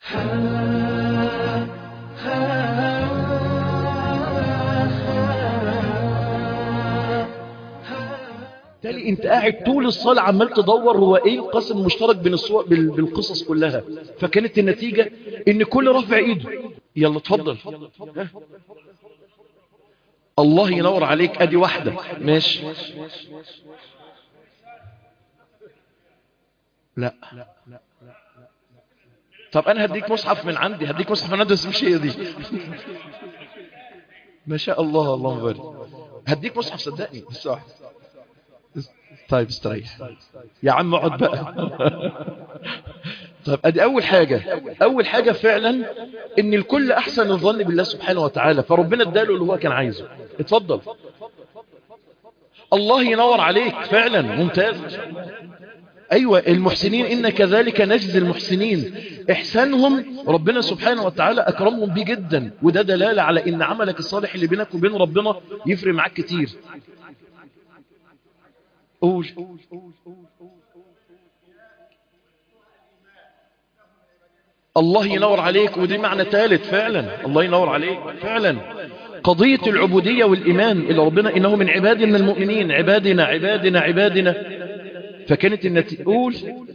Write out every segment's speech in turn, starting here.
تالي انت قاعد طول الصلاة عمال تدور هو ايه القسم المشترك بين الصور بال- بالقصص كلها فكانت النتيجة ان كل رفع ايده يلا اتفضل ها؟ الله ينور عليك ادي واحدة ماشي لا طب انا هديك مصحف من عندي هديك مصحف من عندي بس مش هي دي ما شاء الله اللهم بارك هديك مصحف صدقني بس واحد طيب استريح يا عم اقعد بقى طيب ادي اول حاجة اول حاجة فعلا ان الكل احسن الظن بالله سبحانه وتعالى فربنا اداله اللي هو كان عايزه اتفضل الله ينور عليك فعلا ممتاز ايوه المحسنين ان كذلك نجزي المحسنين احسانهم ربنا سبحانه وتعالى اكرمهم بيه جدا وده دلالة على ان عملك الصالح اللي بينك وبين ربنا يفرق معاك كتير قول الله ينور عليك ودي معنى ثالث فعلا الله ينور عليك فعلا قضية العبودية والإيمان إلى ربنا إنه من عبادنا المؤمنين عبادنا عبادنا عبادنا فكانت النتيجة قول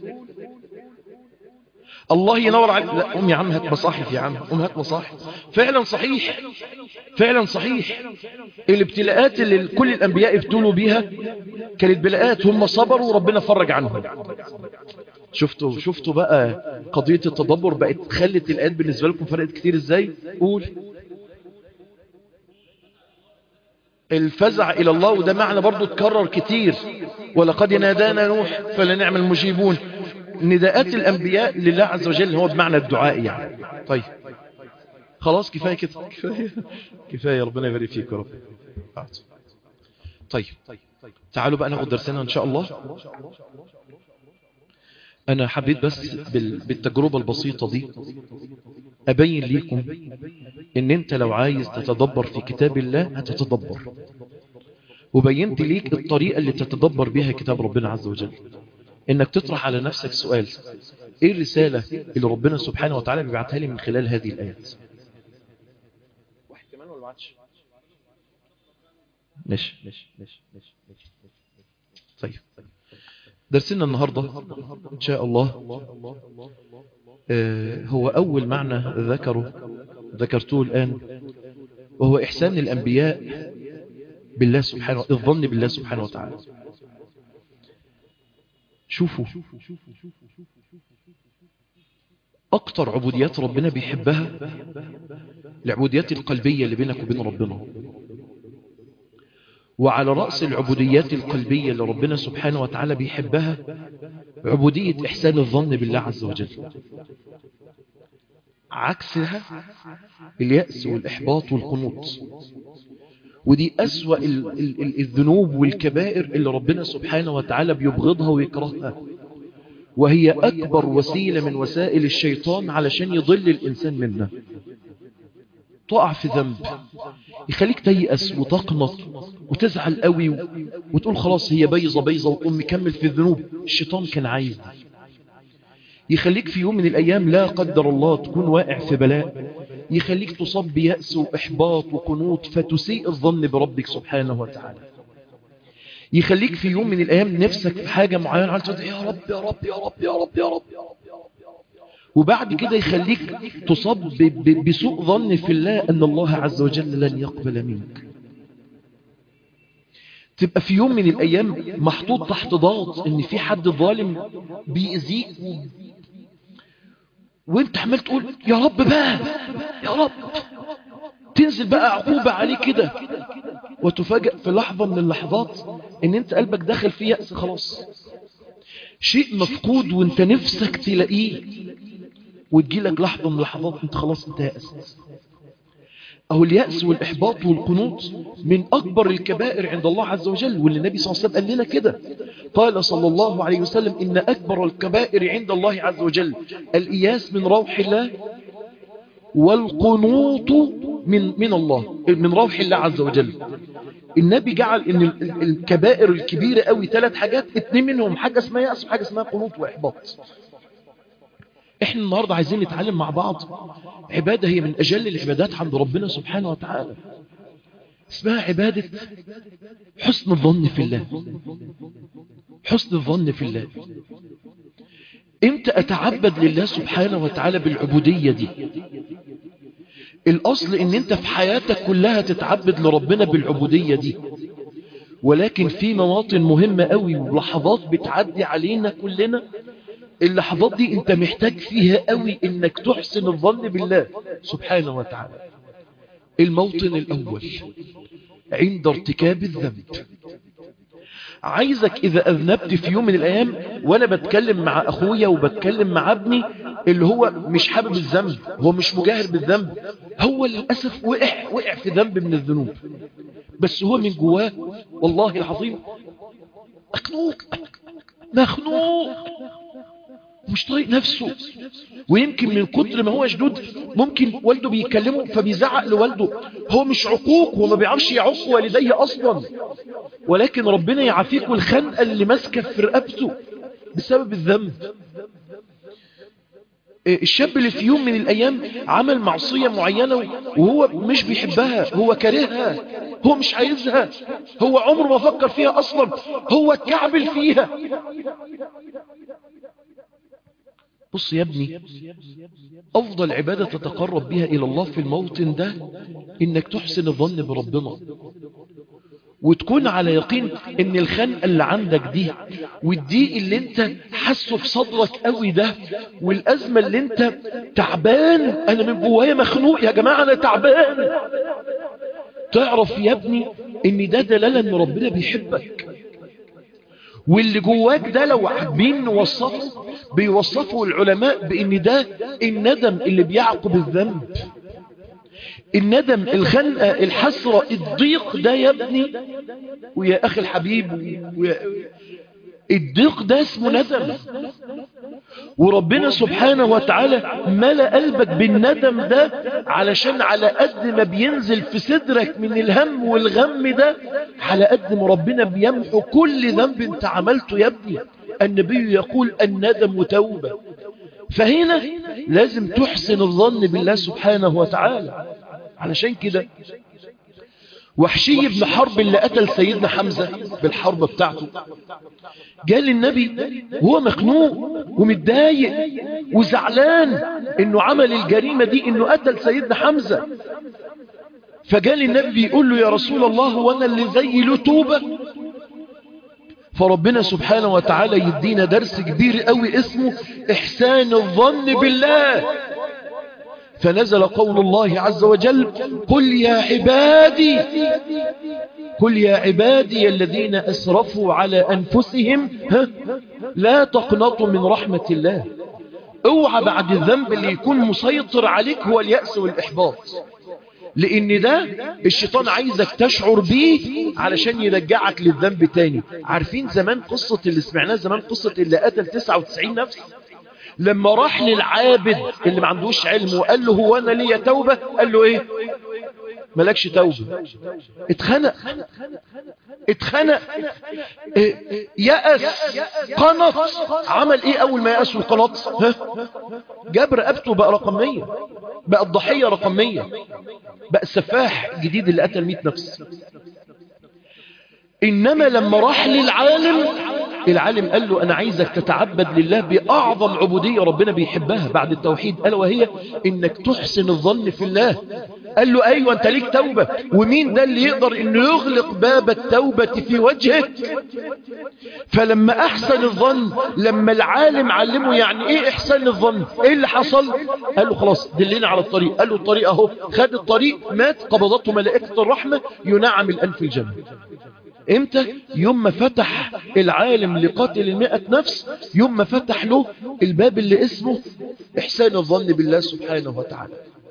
الله ينور عليك لا أم يا عم هات مصاحف يا عم أم هات مصاحف فعلا صحيح فعلا صحيح الابتلاءات اللي كل الأنبياء ابتلوا بيها كانت بلاءات هم صبروا وربنا فرج عنهم شفتوا شفتوا بقى قضية التدبر بقت خلت الآيات بالنسبة لكم فرقت كتير ازاي قول الفزع إلى الله وده معنى برضو اتكرر كتير ولقد نادانا نوح فلنعم المجيبون نداءات الأنبياء لله عز وجل هو بمعنى الدعاء يعني طيب خلاص كفاية كده كفاية كفاية ربنا يبارك فيك يا رب طيب تعالوا بقى ناخد درسنا إن شاء الله أنا حبيت بس بال- بالتجربة البسيطة دي أبين ليكم إن أنت لو عايز تتدبر في كتاب الله هتتدبر وبينت ليك الطريقة اللي تتدبر بها كتاب ربنا عز وجل إنك تطرح على نفسك سؤال إيه الرسالة اللي ربنا سبحانه وتعالى بيبعتها لي من خلال هذه الآيات واحد كمان ولا ما عادش ماشي ماشي ماشي ماشي ماشي طيب درسنا النهاردة إن شاء الله آه، هو أول معنى ذكره ذكرته الآن وهو إحسان الأنبياء بالله سبحانه الظن بالله سبحانه وتعالى شوفوا أكتر عبوديات ربنا بيحبها العبوديات القلبية اللي بينك وبين ربنا وعلى رأس العبوديات القلبية اللي ربنا سبحانه وتعالى بيحبها عبودية إحسان الظن بالله عز وجل عكسها اليأس والإحباط والقنوط ودي أسوأ ال- ال- ال- الذنوب والكبائر اللي ربنا سبحانه وتعالى بيبغضها ويكرهها وهي أكبر وسيلة من وسائل الشيطان علشان يضل الإنسان منها تقع في ذنب يخليك تيأس وتقنط وتزعل قوي و- وتقول خلاص هي بيضة بيضة وتقوم مكمل في الذنوب الشيطان كان عايز دي. يخليك في يوم من الأيام لا قدر الله تكون واقع في بلاء يخليك تصاب بيأس وإحباط وقنوط فتسيء الظن بربك سبحانه وتعالى يخليك في يوم من الأيام نفسك في حاجة معينة عايز تقول يا رب يا رب يا رب يا رب يا رب وبعد كده يخليك تصاب ب- ب- بسوء ظن في الله أن الله عز وجل لن يقبل منك تبقى في يوم من الأيام محطوط تحت ضغط أن في حد ظالم بيأذيك و... وانت عمال تقول يا رب بقى يا رب تنزل بقى عقوبة عليه كده وتفاجأ في لحظة من اللحظات ان انت قلبك داخل في يأس خلاص شيء مفقود وانت نفسك تلاقيه وتجيلك لحظة من اللحظات انت خلاص انت يأست أو اليأس والإحباط والقنوط من أكبر الكبائر عند الله عز وجل واللي النبي صلى الله عليه وسلم قال لنا كده قال صلى الله عليه وسلم إن أكبر الكبائر عند الله عز وجل الإياس من روح الله والقنوط من من الله من روح الله عز وجل النبي جعل ان ال- ال- الكبائر الكبيرة قوي ثلاث حاجات اتنين منهم حاجة اسمها يأس وحاجة اسمها قنوط وإحباط احنا النهاردة عايزين نتعلم مع بعض عبادة هي من أجل العبادات عند ربنا سبحانه وتعالى اسمها عبادة حسن الظن في الله حسن الظن في الله امتى اتعبد لله سبحانه وتعالى بالعبودية دي الاصل ان انت في حياتك كلها تتعبد لربنا بالعبودية دي ولكن في مواطن مهمة قوي ولحظات بتعدي علينا كلنا اللحظات دي انت محتاج فيها قوي انك تحسن الظن بالله سبحانه وتعالى الموطن الاول عند ارتكاب الذنب عايزك إذا أذنبت في يوم من الأيام وأنا بتكلم مع أخويا وبتكلم مع ابني اللي هو مش حابب الذنب هو مش مجاهر بالذنب هو للأسف وقع وقع في ذنب من الذنوب بس هو من جواه والله العظيم مخنوق مخنوق مش طايق نفسه ويمكن من كتر ما هو شدود ممكن والده بيكلمه فبيزعق لوالده هو مش عقوق هو ما بيعرفش يعق والديه اصلا ولكن ربنا يعافيك الخنقه اللي ماسكه في رقبته بسبب الذنب الشاب اللي في يوم من الايام عمل معصيه معينه وهو مش بيحبها هو كارهها هو مش عايزها هو عمره ما فكر فيها اصلا هو اتكعبل فيها بص يا ابني أفضل عبادة تتقرب بها إلى الله في الموطن ده إنك تحسن الظن بربنا وتكون على يقين ان الخنقة اللي عندك دي والضيق اللي انت حاسه في صدرك قوي ده والازمة اللي انت تعبان انا من جوايا مخنوق يا جماعة انا تعبان تعرف يا ابني ان ده دلالة ان ربنا بيحبك واللي جواك ده لو عاجبين نوصفه بيوصفوا العلماء بان ده الندم اللي بيعقب الذنب الندم الخنقة الحسرة الضيق ده يا ابني ويا اخي الحبيب ويا الضيق ده اسمه ندم وربنا سبحانه وتعالى ملأ قلبك بالندم ده علشان على قد ما بينزل في صدرك من الهم والغم ده على قد ما ربنا بيمحو كل ذنب انت عملته يا ابني النبي يقول الندم توبة فهنا لازم تحسن الظن بالله سبحانه وتعالى علشان كده وحشي بن حرب اللي قتل سيدنا حمزة بالحرب بتاعته قال النبي هو مخنوق ومتضايق وزعلان انه عمل الجريمة دي انه قتل سيدنا حمزة فقال النبي بيقول له يا رسول الله وانا اللي زي له توبة فربنا سبحانه وتعالى يدينا درس كبير قوي اسمه احسان الظن بالله فنزل قول الله عز وجل قل يا عبادي قل يا عبادي الذين أسرفوا على أنفسهم ها لا تقنطوا من رحمة الله اوعى بعد الذنب اللي يكون مسيطر عليك هو اليأس والإحباط لان ده الشيطان عايزك تشعر بيه علشان يرجعك للذنب تاني عارفين زمان قصة اللي سمعناه زمان قصة اللي قتل 99 نفس لما راح للعابد اللي ما عندوش علم وقال له هو انا ليا توبة قال له ايه ملكش توبة اتخنق اتخنق اه يأس قنط عمل ايه اول ما يأس وقنط ها جاب رقبته بقى رقمية بقى الضحية رقمية بقى السفاح جديد اللي قتل 100 نفس إنما لما راح للعالم العالم قال له أنا عايزك تتعبد لله بأعظم عبودية ربنا بيحبها بعد التوحيد ألا وهي إنك تحسن الظن في الله قال له أيوة أنت ليك توبة ومين ده اللي يقدر إنه يغلق باب التوبة في وجهك فلما أحسن الظن لما العالم علمه يعني إيه إحسان الظن إيه اللي حصل قال له خلاص دلنا على الطريق قال له الطريق أهو خد الطريق مات قبضته ملائكة الرحمة ينعم الآن في الجنة امتى يوم ما فتح العالم لقاتل المئة نفس يوم ما فتح له الباب اللي اسمه احسان الظن بالله سبحانه وتعالى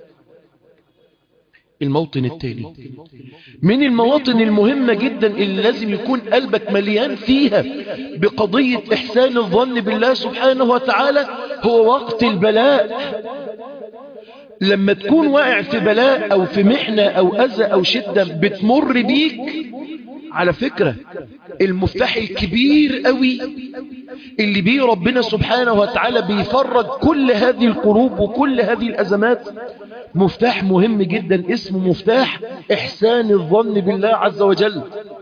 الموطن التالي من المواطن المهمة جدا اللي لازم يكون قلبك مليان فيها بقضية احسان الظن بالله سبحانه وتعالى هو وقت البلاء لما تكون واقع في بلاء او في محنة او اذى او شدة بتمر بيك على فكرة المفتاح الكبير قوي اللي بيه ربنا سبحانه وتعالى بيفرج كل هذه القلوب وكل هذه الأزمات مفتاح مهم جدا اسمه مفتاح إحسان الظن بالله عز وجل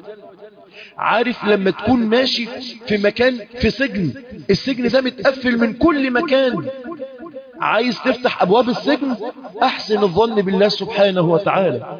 عارف لما تكون ماشي في مكان في سجن السجن ده متقفل من كل مكان عايز تفتح أبواب السجن أحسن الظن بالله سبحانه وتعالى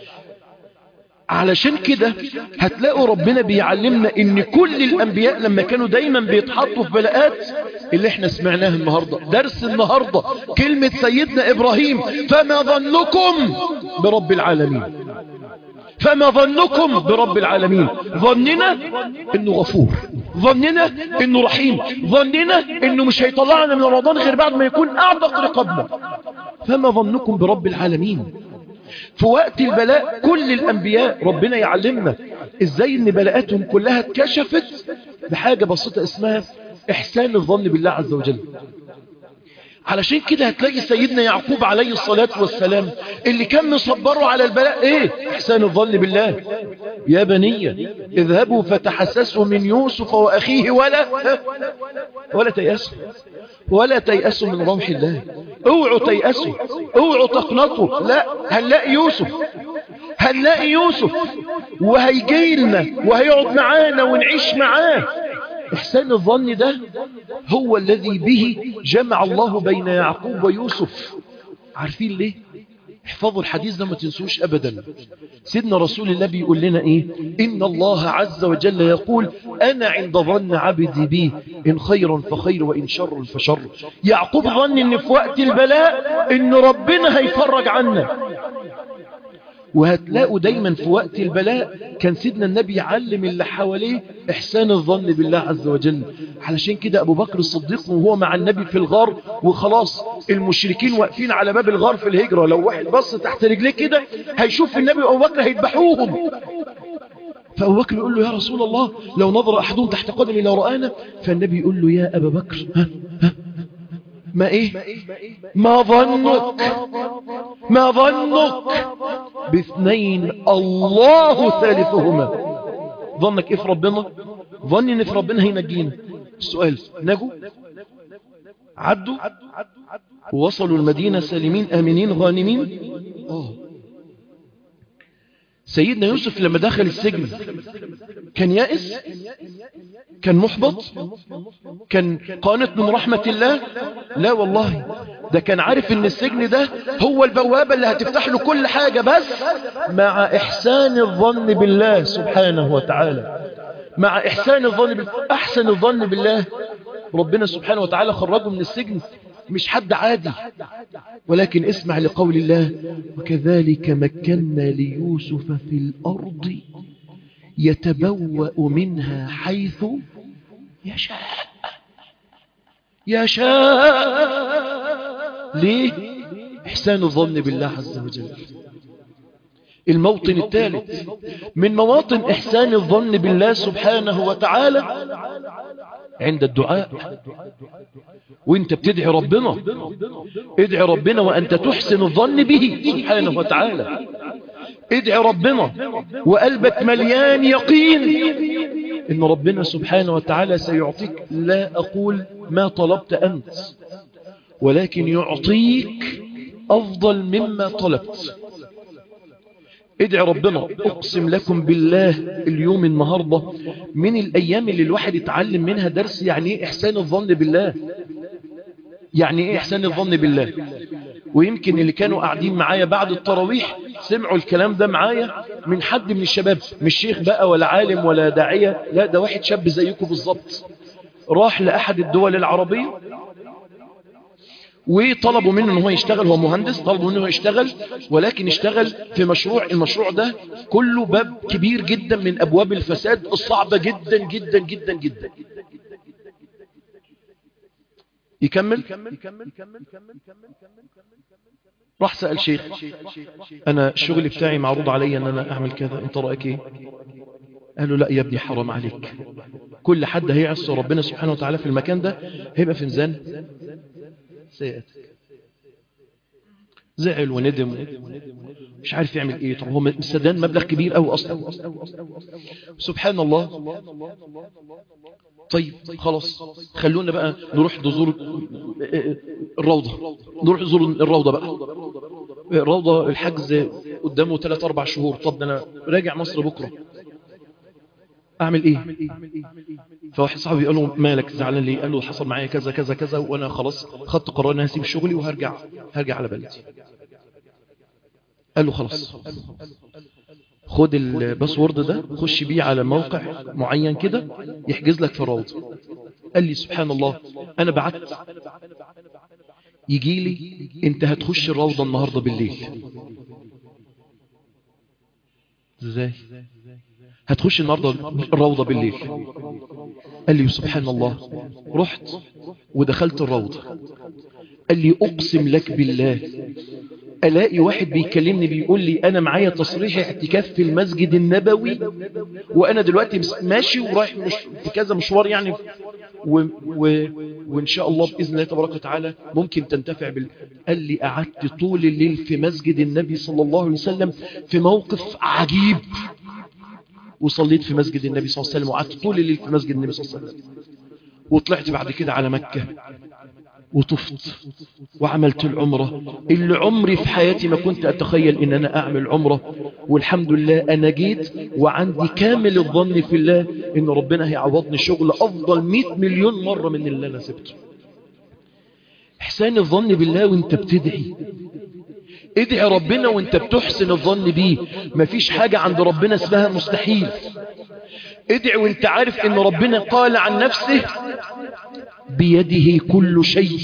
علشان كده هتلاقوا ربنا بيعلمنا ان كل الانبياء لما كانوا دايما بيتحطوا في بلاءات اللي احنا سمعناها النهاردة درس النهاردة كلمة سيدنا ابراهيم فما ظنكم برب العالمين فما ظنكم برب العالمين ظننا انه غفور ظننا انه رحيم ظننا انه مش هيطلعنا من رمضان غير بعد ما يكون اعتق رقبنا فما ظنكم برب العالمين في وقت البلاء كل الأنبياء ربنا يعلمنا إزاي أن بلاءاتهم كلها اتكشفت بحاجة بسيطة اسمها إحسان الظن بالله عز وجل علشان كده هتلاقي سيدنا يعقوب عليه الصلاة والسلام اللي كان مصبره على البلاء ايه احسان الظن بالله يا بني اذهبوا فتحسسوا من يوسف واخيه ولا ولا تيأسوا ولا تيأسوا من رمح الله اوعوا تيأسوا اوعوا تقنطوا لا هنلاقي يوسف هنلاقي يوسف وهيجي لنا وهيقعد معانا ونعيش معاه إحسان الظن ده هو الذي به جمع الله بين يعقوب ويوسف عارفين ليه احفظوا الحديث ده ما تنسوش أبدا سيدنا رسول الله بيقول لنا إيه إن الله عز وجل يقول أنا عند ظن عبدي بي إن خيرا فخير وإن شر فشر يعقوب ظن إن في وقت البلاء إن ربنا هيفرج عنا وهتلاقوا دايما في وقت البلاء كان سيدنا النبي يعلم اللي حواليه إحسان الظن بالله عز وجل علشان كده أبو بكر الصديق وهو مع النبي في الغار وخلاص المشركين واقفين على باب الغار في الهجرة لو واحد بص تحت رجليه كده هيشوف النبي وأبو بكر هيذبحوهم فأبو بكر يقول له يا رسول الله لو نظر أحدهم تحت قدمي لو رآنا فالنبي يقول له يا أبا بكر ها ها ما ايه ما ظنك ما ظنك باثنين الله ثالثهما ظنك ايه في ربنا ظن ان في ربنا هينجينا السؤال نجوا عدوا ووصلوا المدينة سالمين آمنين غانمين آه. سيدنا يوسف لما دخل السجن كان يائس كان محبط كان قانت من رحمة الله لا والله ده كان عارف ان السجن ده هو البوابة اللي هتفتح له كل حاجة بس مع احسان الظن بالله سبحانه وتعالى مع احسان الظن بالله احسن الظن بالله ربنا سبحانه وتعالى خرجه من السجن مش حد عادي ولكن اسمع لقول الله وكذلك مكنا ليوسف في الأرض يتبوأ منها حيث يشاء يشاء ليه إحسان الظن بالله عز وجل الموطن الثالث من مواطن إحسان الظن بالله سبحانه وتعالى عند الدعاء وانت بتدعي ربنا ادعي ربنا وانت تحسن الظن به سبحانه وتعالى ادعي ربنا وقلبك مليان يقين ان ربنا سبحانه وتعالى سيعطيك لا اقول ما طلبت انت ولكن يعطيك افضل مما طلبت ادعي ربنا اقسم لكم بالله اليوم النهاردة من الايام اللي الواحد يتعلم منها درس يعني ايه احسان الظن بالله يعني ايه احسان الظن بالله ويمكن اللي كانوا قاعدين معايا بعد التراويح سمعوا الكلام ده معايا من حد من الشباب مش شيخ بقى ولا عالم ولا داعية لا ده واحد شاب زيكم بالظبط راح لأحد الدول العربية وطلبوا منه ان هو يشتغل هو مهندس طلبوا منه يشتغل ولكن اشتغل في مشروع المشروع ده كله باب كبير جدا من ابواب الفساد الصعبة جدا جدا جدا جدا يكمل راح سأل شيخ انا الشغل بتاعي معروض علي ان انا اعمل كذا انت رأيك ايه قال له لا يا ابني حرام عليك كل حد هيعصي ربنا سبحانه وتعالى في المكان ده هيبقى في ميزان سيئاتك زعل وندم مش عارف يعمل ايه طب هو مستدان مبلغ كبير قوي اصلا سبحان الله طيب خلاص خلونا بقى نروح نزور الروضة نروح نزور الروضة بقى الروضة الحجز قدامه 3 4 شهور طب انا راجع مصر بكرة اعمل ايه فواحد صاحبي قال له مالك زعلان ليه قال له حصل معايا كذا كذا كذا وانا خلاص خدت قرار اني هسيب شغلي وهرجع هرجع على بلدي قال له خلاص خد الباسورد ده خش بيه على موقع معين كده يحجز لك في الروضة قال لي سبحان الله انا بعت يجي لي انت هتخش الروضة النهاردة بالليل ازاي هتخش النهاردة الروضة بالليل قال لي سبحان الله رحت ودخلت الروضة قال لي اقسم لك بالله الاقي واحد بيكلمني بيقول لي انا معايا تصريح اعتكاف في المسجد النبوي وانا دلوقتي ماشي ورايح مش في كذا مشوار يعني و و وان شاء الله باذن الله تبارك وتعالى ممكن تنتفع بال قال لي قعدت طول الليل في مسجد النبي صلى الله عليه وسلم في موقف عجيب وصليت في مسجد النبي صلى الله عليه وسلم وقعدت طول الليل في مسجد النبي صلى الله عليه وسلم وطلعت بعد كده على مكة وطفت وعملت العمرة اللي عمري في حياتي ما كنت أتخيل إن أنا أعمل عمرة والحمد لله أنا جيت وعندي كامل الظن في الله إن ربنا هيعوضني شغل أفضل 100 مليون مرة من اللي أنا سبته إحسان الظن بالله وانت بتدعي ادعي ربنا وانت بتحسن الظن بيه مفيش حاجة عند ربنا اسمها مستحيل ادعي وانت عارف ان ربنا قال عن نفسه بيده كل شيء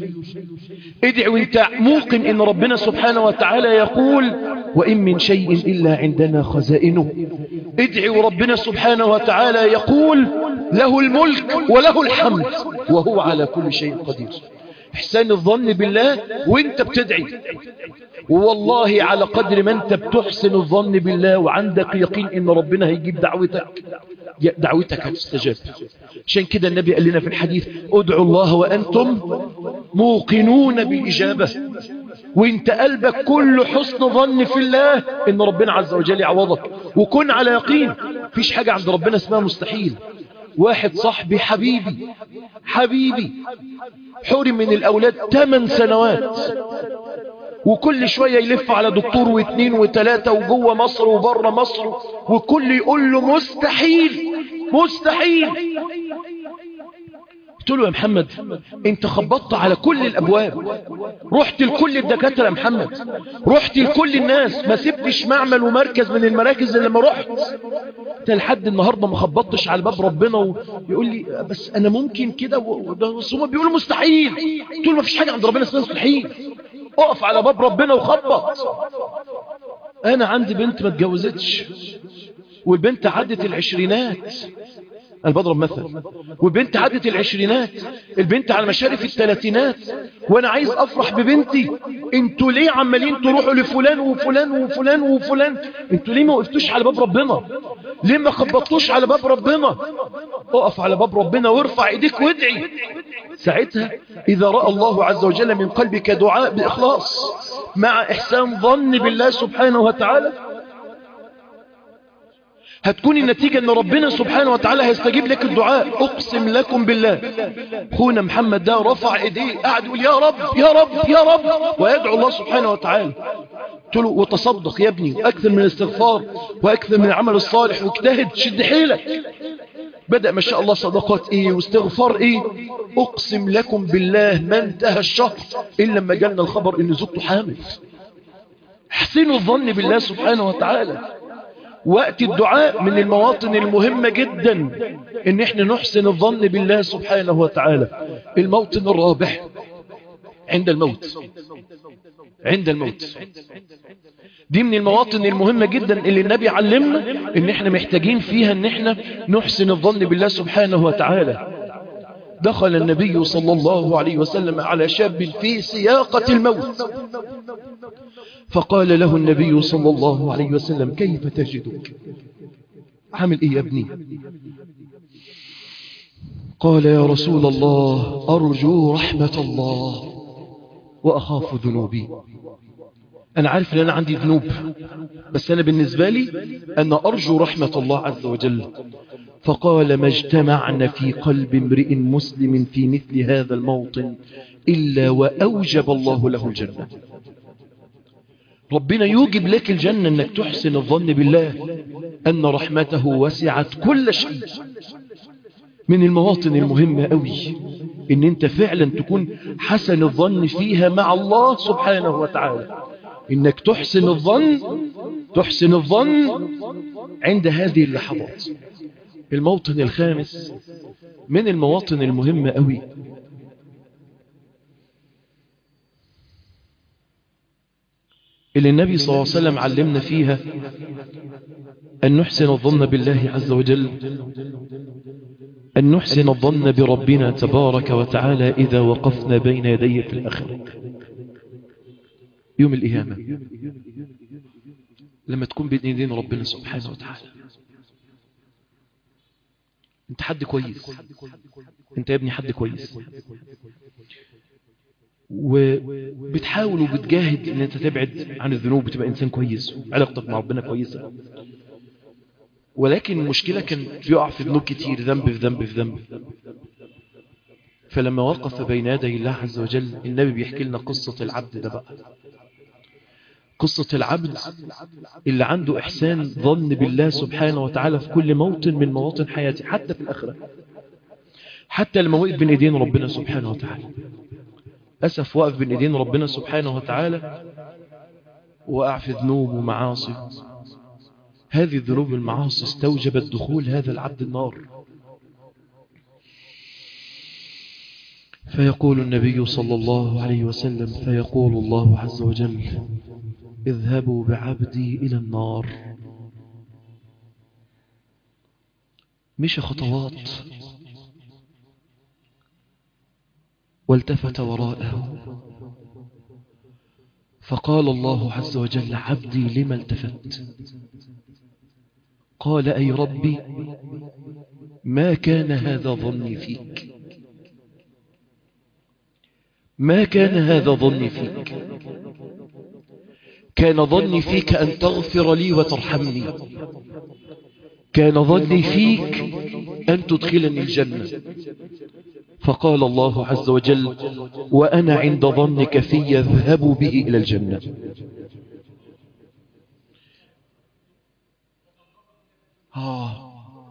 ادعي وانت موقن ان ربنا سبحانه وتعالى يقول وإن من شيء إلا عندنا خزائنه ادعي وربنا سبحانه وتعالى يقول له الملك وله الحمد وهو على كل شيء قدير احسان الظن بالله وانت بتدعي والله على قدر ما انت بتحسن الظن بالله وعندك يقين ان ربنا هيجيب دعوتك دعوتك هتستجاب عشان كده النبي قال لنا في الحديث ادعوا الله وانتم موقنون بالاجابه وانت قلبك كل حسن ظن في الله ان ربنا عز وجل يعوضك وكن على يقين فيش حاجه عند ربنا اسمها مستحيل واحد صاحبي حبيبي حبيبي حرم من الأولاد 8 سنوات وكل شوية يلف على دكتور واثنين وثلاثة وجوه مصر وبره مصر وكل يقول له مستحيل مستحيل قلت له يا محمد انت خبطت على كل الابواب رحت لكل الدكاتره يا محمد رحت لكل الناس ما سبتش معمل ومركز من المراكز اللي ما رحت انت لحد النهارده ما خبطتش على باب ربنا ويقول لي بس انا ممكن كده بس هم بيقولوا مستحيل قلت له ما فيش حاجه عند ربنا اسمها مستحيل اقف على باب ربنا وخبط انا عندي بنت ما اتجوزتش والبنت عدت العشرينات انا بضرب مثل والبنت عدت العشرينات البنت على مشارف الثلاثينات وانا عايز افرح ببنتي انتوا ليه عمالين تروحوا لفلان وفلان وفلان وفلان انتوا ليه ما وقفتوش على باب ربنا ليه ما خبطتوش على باب ربنا اقف على باب ربنا وارفع ايديك وادعي ساعتها اذا راى الله عز وجل من قلبك دعاء باخلاص مع احسان ظن بالله سبحانه وتعالى هتكون النتيجة ان ربنا سبحانه وتعالى هيستجيب لك الدعاء اقسم لكم بالله اخونا محمد ده رفع ايديه قاعد يقول يا رب يا رب يا رب ويدعو الله سبحانه وتعالى قلت له وتصدق يا ابني واكثر من الاستغفار واكثر من العمل الصالح واجتهد شد حيلك بدأ ما شاء الله صدقات ايه واستغفار ايه اقسم لكم بالله ما انتهى الشهر الا لما جالنا الخبر ان زوجته حامل احسنوا الظن بالله سبحانه وتعالى وقت الدعاء من المواطن المهمة جدا ان احنا نحسن الظن بالله سبحانه وتعالى الموطن الرابع عند الموت عند الموت دي من المواطن المهمة جدا اللي النبي علمنا ان احنا محتاجين فيها ان احنا نحسن الظن بالله سبحانه وتعالى دخل النبي صلى الله عليه وسلم على شاب في سياقة الموت فقال له النبي صلى الله عليه وسلم كيف تجدك عامل ايه يا ابني قال يا رسول الله أرجو رحمة الله وأخاف ذنوبي أنا عارف أن أنا عندي ذنوب بس أنا بالنسبة لي أنا أرجو رحمة الله عز وجل فقال ما اجتمعنا في قلب امرئ مسلم في مثل هذا الموطن إلا وأوجب الله له الجنة ربنا يوجب لك الجنة أنك تحسن الظن بالله أن رحمته وسعت كل شيء من المواطن المهمة قوي ان انت فعلا تكون حسن الظن فيها مع الله سبحانه وتعالى انك تحسن الظن تحسن الظن عند هذه اللحظات الموطن الخامس من المواطن المهمة قوي اللي النبي صلى الله عليه وسلم علمنا فيها أن نحسن الظن بالله عز وجل أن نحسن الظن بربنا تبارك وتعالى إذا وقفنا بين يديه في الآخرة يوم القيامة لما تكون بين يدين ربنا سبحانه وتعالى انت حد كويس انت يا ابني حد كويس وبتحاول وبتجاهد ان انت تبعد عن الذنوب وتبقى انسان كويس علاقتك مع ربنا كويسة ولكن المشكلة كان بيقع في ذنوب كتير ذنب في ذنب في ذنب فلما وقف بين يدي الله عز وجل النبي بيحكي لنا قصة العبد ده بقى قصة العبد اللي عنده إحسان ظن بالله سبحانه وتعالى في كل موطن من مواطن حياته حتى في الآخرة حتى لما وقف بين ايدين ربنا سبحانه وتعالى أسف وقف بين ايدين ربنا سبحانه وتعالى وقع في ذنوب ومعاصي هذه الذنوب والمعاصي استوجبت دخول هذا العبد النار فيقول النبي صلى الله عليه وسلم فيقول الله عز وجل اذهبوا بعبدي إلى النار مش خطوات والتفت وراءه فقال الله عز وجل عبدي لما التفت قال أي ربي ما كان هذا ظني فيك ما كان هذا ظني فيك كان ظني فيك أن تغفر لي وترحمني كان ظني فيك أن تدخلني الجنة فقال الله عز وجل وأنا عند ظنك في يذهب به إلى الجنة آه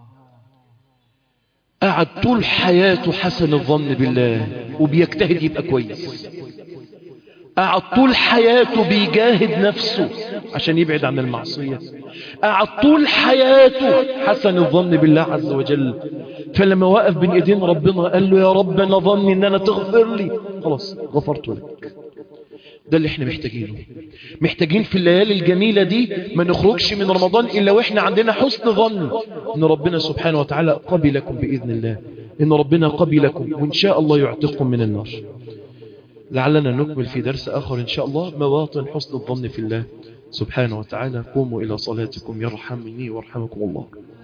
قعد طول حياته حسن الظن بالله وبيجتهد يبقى كويس قعد طول حياته بيجاهد نفسه عشان يبعد عن المعصية قعد طول حياته حسن الظن بالله عز وجل فلما وقف بين ايدين ربنا قال له يا رب انا ظني ان انا تغفر لي خلاص غفرت لك ده اللي احنا محتاجينه محتاجين في الليالي الجميلة دي ما نخرجش من رمضان إلا وإحنا عندنا حسن ظن إن ربنا سبحانه وتعالى قبلكم بإذن الله إن ربنا قبلكم وإن شاء الله يعتقكم من النار لعلنا نكمل في درس آخر إن شاء الله مواطن حسن الظن في الله سبحانه وتعالى قوموا إلى صلاتكم يرحمني وارحمكم الله